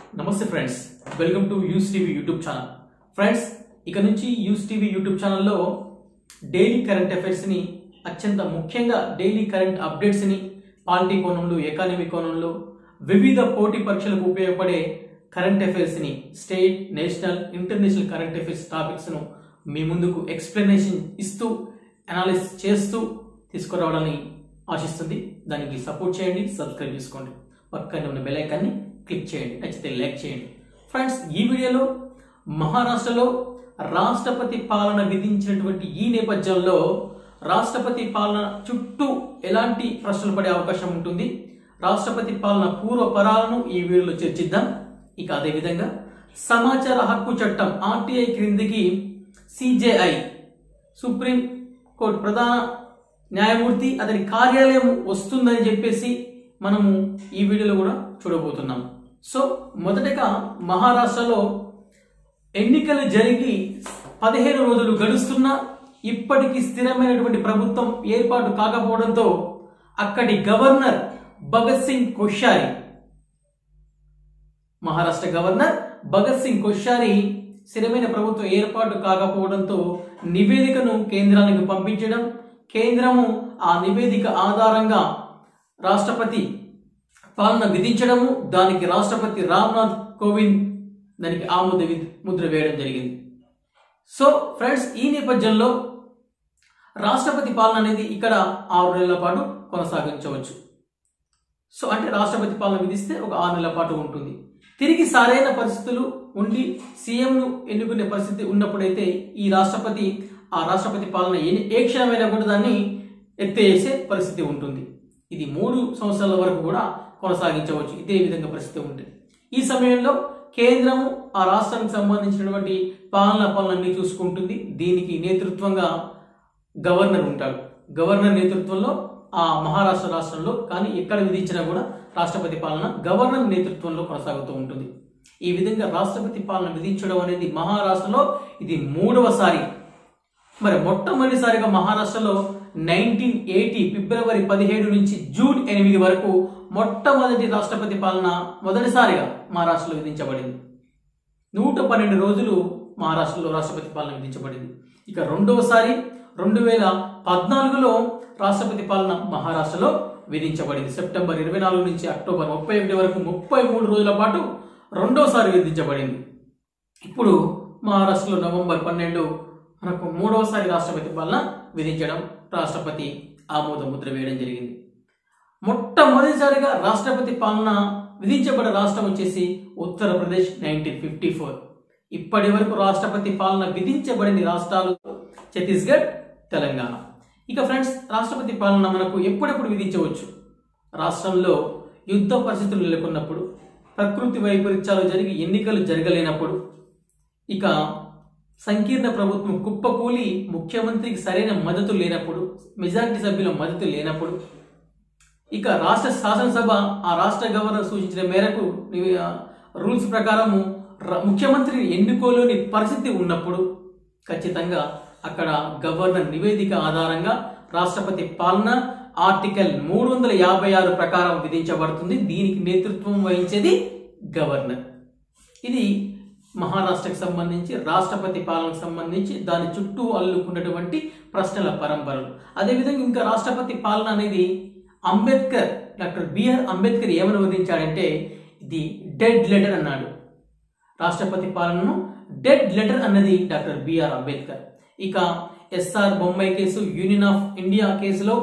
నమస్తే friends welcome to Yous TV YouTube channel friends ఇక నుంచి యూస్ టీవీ యూట్యూబ్ ఛానల్లో డైలీ కరెంట్ అఫైర్స్ని అత్యంత ముఖ్యంగా డైలీ కరెంట్ అప్డేట్స్ని పాలిటీ కోణంలో ఎకానమీ కోణంలో వివిధ పోటీ పరీక్షలకు ఉపయోగపడే కరెంట్ అఫైర్స్ని state national international current affairs టాపిక్స్ను మీ ముందుకు ఎక్స్ప్లెనేషన్ ఇస్తూ అనాలిసిస్ చేస్తూ తీసుకురావడాన్ని ఆశిస్తుంది దానికి సపోర్ట్ చేయండి సబ్స్క్రైబ్ చేసుకోండి పక్కనే ఉన్న బెల్ ఐకాన్ని క్లిక్ చేయండి నచ్చితే లైక్ చేయండి ఫ్రెండ్స్ ఈ వీడియోలో మహారాష్ట్రలో రాష్ట్రపతి పాలన విధించినటువంటి ఈ నేపథ్యంలో రాష్ట్రపతి పాలన చుట్టూ ఎలాంటి ప్రశ్నలు పడే అవకాశం ఉంటుంది రాష్ట్రపతి పాలన పూర్వపరాలను ఈ వీడియోలో చర్చిద్దాం ఇక అదేవిధంగా సమాచార హక్కు చట్టం ఆర్టీఐ క్రిందికి సిజేఐ సుప్రీం కోర్టు ప్రధాన న్యాయమూర్తి అతని కార్యాలయం వస్తుందని చెప్పేసి మనము ఈ వీడియోలో కూడా చూడబోతున్నాం సో మొదటగా మహారాష్ట్రలో ఎన్నికలు జరిగి పదిహేను రోజులు గడుస్తున్నా ఇప్పటికీ స్థిరమైనటువంటి ప్రభుత్వం ఏర్పాటు కాకపోవడంతో అక్కడి గవర్నర్ భగత్ సింగ్ కోశ్యారి మహారాష్ట్ర గవర్నర్ భగత్ సింగ్ కోశ్యారి స్థిరమైన ప్రభుత్వం ఏర్పాటు కాకపోవడంతో నివేదికను కేంద్రానికి పంపించడం కేంద్రము ఆ నివేదిక ఆధారంగా రాష్ట్రపతి పాలన విధించడము దానికి రాష్ట్రపతి రామ్నాథ్ కోవింద్ దానికి ఆమోద వి- ముద్ర వేయడం జరిగింది సో ఫ్రెండ్స్ ఈ నేపథ్యంలో రాష్ట్రపతి పాలన అనేది ఇక్కడ ఆరు నెలల పాటు కొనసాగించవచ్చు సో అంటే రాష్ట్రపతి పాలన విధిస్తే ఒక ఆరు నెలల పాటు ఉంటుంది తిరిగి సరైన పరిస్థితులు ఉండి సీఎంను ఎన్నుకునే పరిస్థితి ఉన్నప్పుడైతే ఈ రాష్ట్రపతి ఆ రాష్ట్రపతి పాలన ఏ ఏ క్షణమైనా కూడా దాన్ని ఎత్తేసే పరిస్థితి ఉంటుంది ఇది మూడు సంవత్సరాల వరకు కూడా కొనసాగించవచ్చు ఇదే విధంగా పరిస్థితి ఉంటుంది ఈ సమయంలో కేంద్రము ఆ రాష్ట్రానికి సంబంధించినటువంటి పాలన పనులన్నీ చూసుకుంటుంది దీనికి నేతృత్వంగా గవర్నర్ ఉంటాడు గవర్నర్ నేతృత్వంలో ఆ మహారాష్ట్ర రాష్ట్రంలో కానీ ఎక్కడ విధించినా కూడా రాష్ట్రపతి పాలన గవర్నర్ నేతృత్వంలో కొనసాగుతూ ఉంటుంది ఈ విధంగా రాష్ట్రపతి పాలన విధించడం అనేది మహారాష్ట్రలో ఇది మూడవసారి మరి మొట్టమొదటిసారిగా మహారాష్ట్రలో నైన్టీన్ ఎయిటీ ఫిబ్రవరి పదిహేడు నుంచి జూన్ ఎనిమిది వరకు మొట్టమొదటి రాష్ట్రపతి పాలన మొదటిసారిగా మహారాష్ట్రలో విధించబడింది నూట పన్నెండు రోజులు మహారాష్ట్రలో రాష్ట్రపతి పాలన విధించబడింది ఇక రెండవసారి రెండు వేల పద్నాలుగులో రాష్ట్రపతి పాలన మహారాష్ట్రలో విధించబడింది సెప్టెంబర్ ఇరవై నాలుగు నుంచి అక్టోబర్ ముప్పై ఒకటి వరకు ముప్పై మూడు రోజుల పాటు రెండోసారి విధించబడింది ఇప్పుడు మహారాష్ట్రలో నవంబర్ పన్నెండు మనకు మూడవసారి రాష్ట్రపతి పాలన విధించడం రాష్ట్రపతి ఆమోద ముద్ర వేయడం జరిగింది మొట్టమొదటిసారిగా రాష్ట్రపతి పాలన విధించబడిన రాష్ట్రం వచ్చేసి ఉత్తరప్రదేశ్ నైన్టీన్ ఫిఫ్టీ ఫోర్ ఇప్పటి వరకు రాష్ట్రపతి పాలన విధించబడిన రాష్ట్రాలు ఛత్తీస్గఢ్ తెలంగాణ ఇక ఫ్రెండ్స్ రాష్ట్రపతి పాలన మనకు ఎప్పుడెప్పుడు విధించవచ్చు రాష్ట్రంలో యుద్ధ పరిస్థితులు నెలకొన్నప్పుడు ప్రకృతి వైపరీత్యాలు జరిగి ఎన్నికలు జరగలేనప్పుడు ఇక సంకీర్ణ ప్రభుత్వం కుప్పకూలి ముఖ్యమంత్రికి సరైన మద్దతు లేనప్పుడు మెజారిటీ సభ్యుల మద్దతు లేనప్పుడు ఇక రాష్ట్ర శాసనసభ ఆ రాష్ట్ర గవర్నర్ సూచించిన మేరకు నివి- ఆ, రూల్స్ ప్రకారము ర- ముఖ్యమంత్రిని ఎన్నుకోలేని పరిస్థితి ఉన్నప్పుడు ఖచ్చితంగా అక్కడ గవర్నర్ నివేదిక ఆధారంగా రాష్ట్రపతి పాలన ఆర్టికల్ మూడు వందల యాభై ఆరు ప్రకారం విధించబడుతుంది దీనికి నేతృత్వం వహించేది గవర్నర్ ఇది మహారాష్ట్రకు సంబంధించి రాష్ట్రపతి పాలనకు సంబంధించి దాని చుట్టూ అల్లుకున్నటువంటి ప్రశ్నల పరంపరలు అదేవిధంగా ఇంకా రాష్ట్రపతి పాలన అనేది అంబేద్కర్ డాక్టర్ బిఆర్ అంబేద్కర్ ఏమని వర్ణించాడంటే ఇది డెడ్ లెటర్ అన్నాడు రాష్ట్రపతి పాలనను డెడ్ లెటర్ అన్నది డాక్టర్ బిఆర్ అంబేద్కర్ ఇక SR Bommai case union of India కేసులో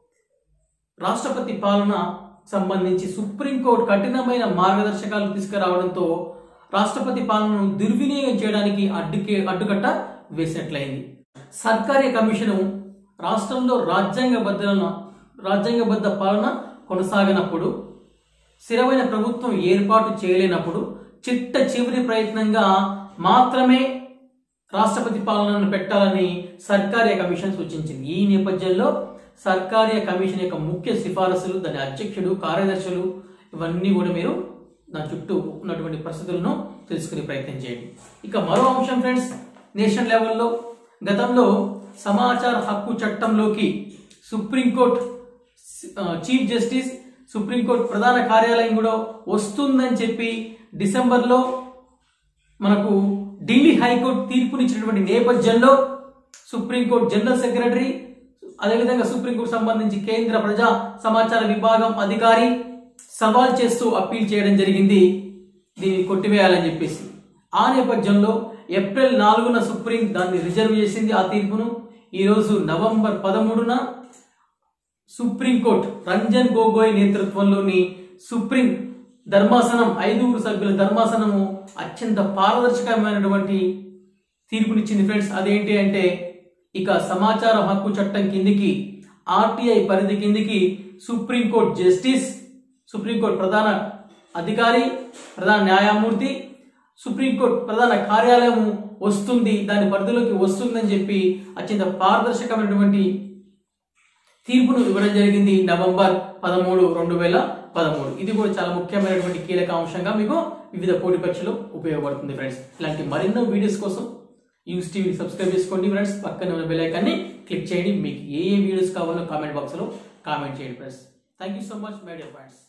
రాష్ట్రపతి పాలన సంబంధించి సుప్రీంకోర్టు కఠినమైన మార్గదర్శకాలు తీసుకురావడంతో రాష్ట్రపతి పాలనను దుర్వినియోగం చేయడానికి అడ్డుకే అడ్డుకట్ట వేసినట్లయింది సర్కారీ కమిషను రాష్ట్రంలో రాజ్యాంగబద్ధ రాజ్యాంగబద్ధ పాలన కొనసాగినప్పుడు స్థిరమైన ప్రభుత్వం ఏర్పాటు చేయలేనప్పుడు చిట్ట చివరి ప్రయత్నంగా మాత్రమే రాష్ట్రపతి పాలనను పెట్టాలని సర్కారీ కమిషన్ సూచించింది ఈ నేపథ్యంలో సర్కారీ కమిషన్ యొక్క ముఖ్య సిఫారసులు దాని అధ్యక్షుడు కార్యదర్శులు ఇవన్నీ కూడా మీరు దాని చుట్టూ ఉన్నటువంటి పరిస్థితులను తెలుసుకునే ప్రయత్నం చేయండి ఇక మరో అంశం ఫ్రెండ్స్ నేషనల్ లెవెల్లో గతంలో సమాచార హక్కు చట్టంలోకి సుప్రీంకోర్టు ఆ, చీఫ్ జస్టిస్ సుప్రీంకోర్టు ప్రధాన కార్యాలయం కూడా వస్తుందని చెప్పి డిసెంబర్లో మనకు ఢిల్లీ హైకోర్టు తీర్పునిచ్చినటువంటి నేపథ్యంలో సుప్రీంకోర్టు జనరల్ సెక్రటరీ అదేవిధంగా సుప్రీంకోర్టు సంబంధించి కేంద్ర ప్రజా సమాచార విభాగం అధికారి సవాల్ చేస్తూ అప్పీల్ చేయడం జరిగింది దీన్ని కొట్టివేయాలని చెప్పేసి ఆ నేపథ్యంలో ఏప్రిల్ నాలుగున సుప్రీం దాన్ని రిజర్వ్ చేసింది ఆ తీర్పును ఈరోజు నవంబర్ పదమూడున సుప్రీంకోర్టు రంజన్ గొగోయ్ నేతృత్వంలోని సుప్రీం ధర్మాసనం ఐదుగురు సభ్యుల ధర్మాసనము అత్యంత పారదర్శకమైనటువంటి తీర్పునిచ్చింది ఫ్రెండ్స్ అదేంటి అంటే ఇక సమాచార హక్కు చట్టం కిందికి ఆర్టీఐ పరిధి కిందికి సుప్రీంకోర్టు జస్టిస్ సుప్రీంకోర్టు ప్రధాన అధికారి ప్రధాన న్యాయమూర్తి సుప్రీంకోర్టు ప్రధాన కార్యాలయం వస్తుంది దాని పరిధిలోకి వస్తుందని చెప్పి అత్యంత పారదర్శకమైనటువంటి తీర్పును ఇవ్వడం జరిగింది నవంబర్ పదమూడు రెండు వేల పదమూడు ఇది కూడా చాలా ముఖ్యమైనటువంటి కీలక అంశంగా మీకు వివిధ పోటీ పరీక్షలు ఉపయోగపడుతుంది ఫ్రెండ్స్ ఇలాంటి మరెన్నో వీడియోస్ కోసం యూస్ టీవీ సబ్స్క్రైబ్ చేసుకోండి ఫ్రెండ్స్ పక్కన ఉన్న బెల్ ఐకాన్ని క్లిక్ చేయండి మీకు ఏ ఏ వీడియోస్ కావాలో కామెంట్ బాక్స్లో కామెంట్ చేయండి friends thank you so much my dear friends